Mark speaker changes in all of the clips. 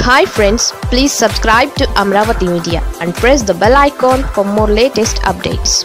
Speaker 1: hi friends please subscribe to Amaravati Media and press the bell icon for more latest updates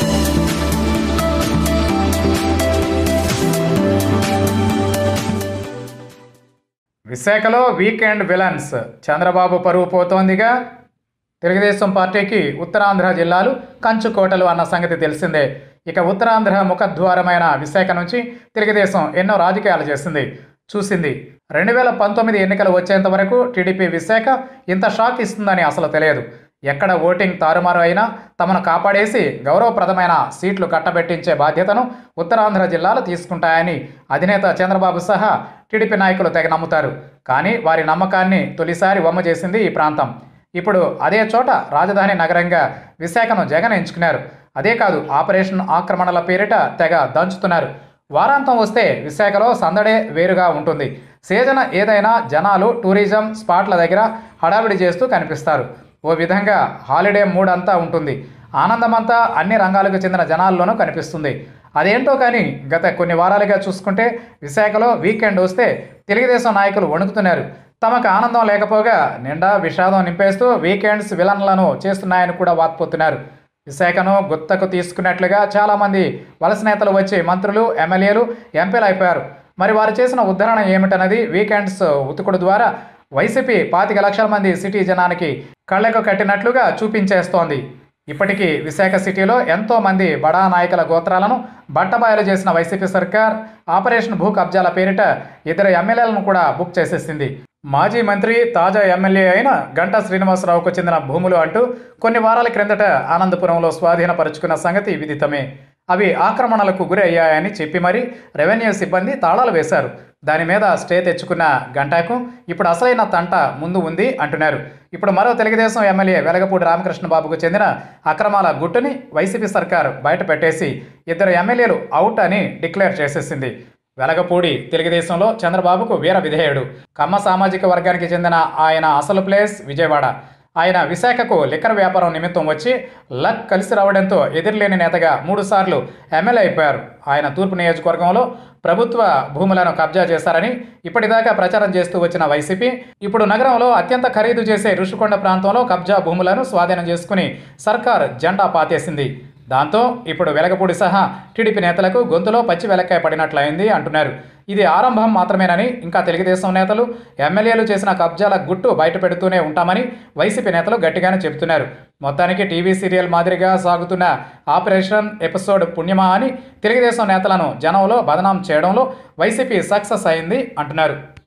Speaker 2: విశాఖలో weekend villains Chandrababu పరువు పోతోందిగా తెలుగుదేశం పార్టీకి ఉత్తరాంధ్ర జిల్లాలు కంచుకోటలు అన్న సంగతి తెలిసిందే ఇక ఉత్తరాంధ్ర ముఖద్వారమైన విశాఖ నుంచి తెలుగుదేశం ఎన్నో రాజకీయాలు చేసింది చూసింది రెండు వేల పంతొమ్మిది ఎన్నికలు వచ్చేంత వరకు టీడీపీ విశాఖ ఇంత షాక్ ఇస్తుందని అసలు తెలియదు ఎక్కడ ఓటింగ్ తారుమారు అయినా తమను కాపాడేసి గౌరవప్రదమైన సీట్లు కట్టబెట్టించే బాధ్యతను ఉత్తరాంధ్ర జిల్లాలు తీసుకుంటాయని అధినేత చంద్రబాబు సహా టీడీపీ నాయకులు తెగ నమ్ముతారు కానీ వారి నమ్మకాన్ని తొలిసారి వమ్మ చేసింది ఈ ప్రాంతం ఇప్పుడు అదే చోట రాజధాని నగరంగా విశాఖను జగన్ ఎంచుకున్నారు అదే కాదు ఆపరేషన్ ఆక్రమణల పేరిట తెగ దంచుతున్నారు వారాంతం వస్తే విశాఖలో సందడే వేరుగా ఉంటుంది సీజన్ ఏదైనా జనాలు టూరిజం స్పాట్ల దగ్గర హడావిడి చేస్తూ కనిపిస్తారు ఓ విధంగా హాలిడే మూడ్ అంతా ఉంటుంది ఆనందమంతా అన్ని రంగాలకు చెందిన జనాల్లోనూ కనిపిస్తుంది అదేంటో కానీ గత కొన్ని వారాలుగా చూసుకుంటే విశాఖలో వీకెండ్ వస్తే తెలుగుదేశం నాయకులు వణుకుతున్నారు తమకు ఆనందం లేకపోగా నిండా విషాదం నింపేస్తూ వీకెండ్స్ విలన్లను చేస్తున్నాయని కూడా వాత్పోతున్నారు విశాఖను గుత్తకు తీసుకున్నట్లుగా చాలామంది వలస నేతలు వచ్చి మంత్రులు ఎమ్మెల్యేలు ఎంపీలు అయిపోయారు మరి వారు చేసిన ఉద్ధరణ ఏమిటన్నది వీకెండ్స్ ఉతుకుడు ద్వారా వైసీపీ పాతిక లక్షల మంది సిటీ జనానికి కళ్ళకు కట్టినట్లుగా చూపించేస్తోంది ఇప్పటికీ విశాఖ సిటీలో ఎంతో మంది బడా నాయకుల గోత్రాలను బట్టబయలు చేసిన వైసీపీ సర్కార్ ఆపరేషన్ భూ కబ్జాల పేరిట ఇద్దరు ఎమ్మెల్యేలను కూడా బుక్ చేసేసింది మాజీ మంత్రి తాజా ఎమ్మెల్యే అయిన గంటా శ్రీనివాసరావుకు చెందిన భూములు అంటూ కొన్ని వారాల క్రిందట ఆనందపురంలో స్వాధీనపరుచుకున్న సంగతి విదితమే అవి ఆక్రమణలకు గురి అయ్యాయని చెప్పి మరీ రెవెన్యూ సిబ్బంది తాళాలు వేశారు దాని మీద స్టే తెచ్చుకున్న గంటాకు ఇప్పుడు అసలైన తంట ముందు ఉంది అంటున్నారు ఇప్పుడు మరో తెలుగుదేశం ఎమ్మెల్యే వెలగపూడి రామకృష్ణ బాబుకు చెందిన అక్రమాల గుట్టుని వైసీపీ సర్కార్ బయట పెట్టేసి ఇద్దరు ఎమ్మెల్యేలు అవుట్ అని డిక్లేర్ చేసేసింది వెలగపూడి తెలుగుదేశంలో చంద్రబాబుకు వీర విధేయుడు కమ్మ సామాజిక వర్గానికి చెందిన ఆయన అసలు ప్లేస్ విజయవాడ ఆయన విశాఖకు లిక్కర్ వ్యాపారం నిమిత్తం వచ్చి లక్ కలిసి రావడంతో ఎదురులేని నేతగా మూడుసార్లు ఎమ్మెల్యే అయిపోయారు ఆయన తూర్పు నియోజకవర్గంలో ప్రభుత్వ భూములను కబ్జా చేశారని ఇప్పటిదాకా ప్రచారం చేస్తూ వచ్చిన వైసీపీ ఇప్పుడు నగరంలో అత్యంత ఖరీదు చేసే ఋషికొండ ప్రాంతంలో కబ్జా భూములను స్వాధీనం చేసుకుని సర్కార్ జెండా పాతేసింది దాంతో ఇప్పుడు వెలగపూడి సహా టీడీపీ నేతలకు గొంతులో పచ్చి వెలక్కాయ పడినట్లయింది అంటున్నారు ఇది ఆరంభం మాత్రమేనని ఇంకా తెలుగుదేశం నేతలు ఎమ్మెల్యేలు చేసిన కబ్జాల గుట్టు బయట పెడుతూనే ఉంటామని వైసీపీ నేతలు గట్టిగానే చెబుతున్నారు మొత్తానికి టీవీ సీరియల్ మాదిరిగా సాగుతున్న ఆపరేషన్ ఎపిసోడ్ పుణ్యమా అని తెలుగుదేశం నేతలను జనంలో బదనాం చేయడంలో వైసీపీ సక్సెస్ అయింది అంటున్నారు